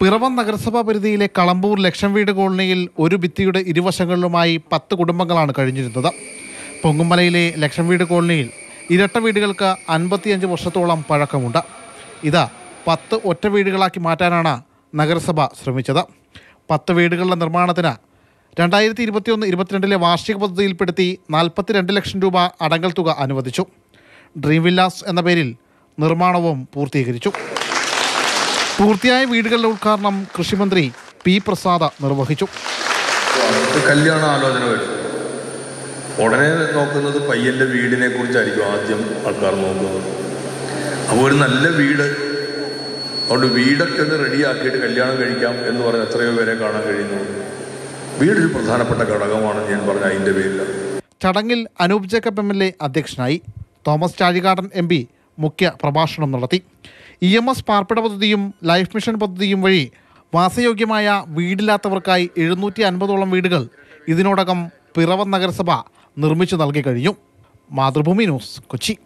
പിറവം നഗരസഭാ പരിധിയിലെ കളമ്പൂർ ലക്ഷം വീട് കോളനിയിൽ ഒരു ഭിത്തിയുടെ ഇരുവശങ്ങളിലുമായി പത്ത് കുടുംബങ്ങളാണ് കഴിഞ്ഞിരുന്നത് പൊങ്ങുമലയിലെ ലക്ഷം വീട് കോളനിയിൽ ഇരട്ട വീടുകൾക്ക് അൻപത്തിയഞ്ച് വർഷത്തോളം പഴക്കമുണ്ട് ഇത് പത്ത് ഒറ്റ വീടുകളാക്കി മാറ്റാനാണ് നഗരസഭ ശ്രമിച്ചത് പത്ത് വീടുകളുടെ നിർമ്മാണത്തിന് രണ്ടായിരത്തി ഇരുപത്തിയൊന്ന് ഇരുപത്തിരണ്ടിലെ വാർഷിക പദ്ധതിയിൽപ്പെടുത്തി നാൽപ്പത്തിരണ്ട് ലക്ഷം രൂപ അടങ്കൽ തുക അനുവദിച്ചു ഡ്രീം വില്ലാസ് എന്ന പേരിൽ നിർമ്മാണവും പൂർത്തീകരിച്ചു പൂർത്തിയായ വീടുകളുടെ ഉദ്ഘാടനം കൃഷിമന്ത്രി പി പ്രസാദ് നിർവഹിച്ചു ഒരു കല്യാണ ആലോചന വരും ഉടനെ നോക്കുന്നത് പയ്യന്റെ വീടിനെ കുറിച്ചായിരിക്കും ആദ്യം ആൾക്കാർ നോക്കുന്നത് അപ്പോൾ ഒരു നല്ല വീട് അതുകൊണ്ട് വീടൊക്കെ ഒന്ന് റെഡിയാക്കിയിട്ട് കല്യാണം കഴിക്കാം എന്ന് പറഞ്ഞ് എത്രയോ പേരെ കാണാൻ കഴിയുന്നു വീടൊരു പ്രധാനപ്പെട്ട ഘടകമാണ് ഞാൻ പറഞ്ഞ അതിൻ്റെ പേരിൽ ചടങ്ങിൽ Anoop Jacob M L A അധ്യക്ഷനായി തോമസ് ചാഴികാടൻ എം പി മുഖ്യ പ്രഭാഷണം നടത്തി ഇ എം എസ് പാർപ്പിട പദ്ധതിയും ലൈഫ് മിഷൻ പദ്ധതിയും വഴി വാസയോഗ്യമായ വീടില്ലാത്തവർക്കായി എഴുന്നൂറ്റി അൻപതോളം വീടുകൾ ഇതിനോടകം പിറവം നഗരസഭ നിർമ്മിച്ചു നൽകി കഴിഞ്ഞു മാതൃഭൂമി ന്യൂസ് കൊച്ചി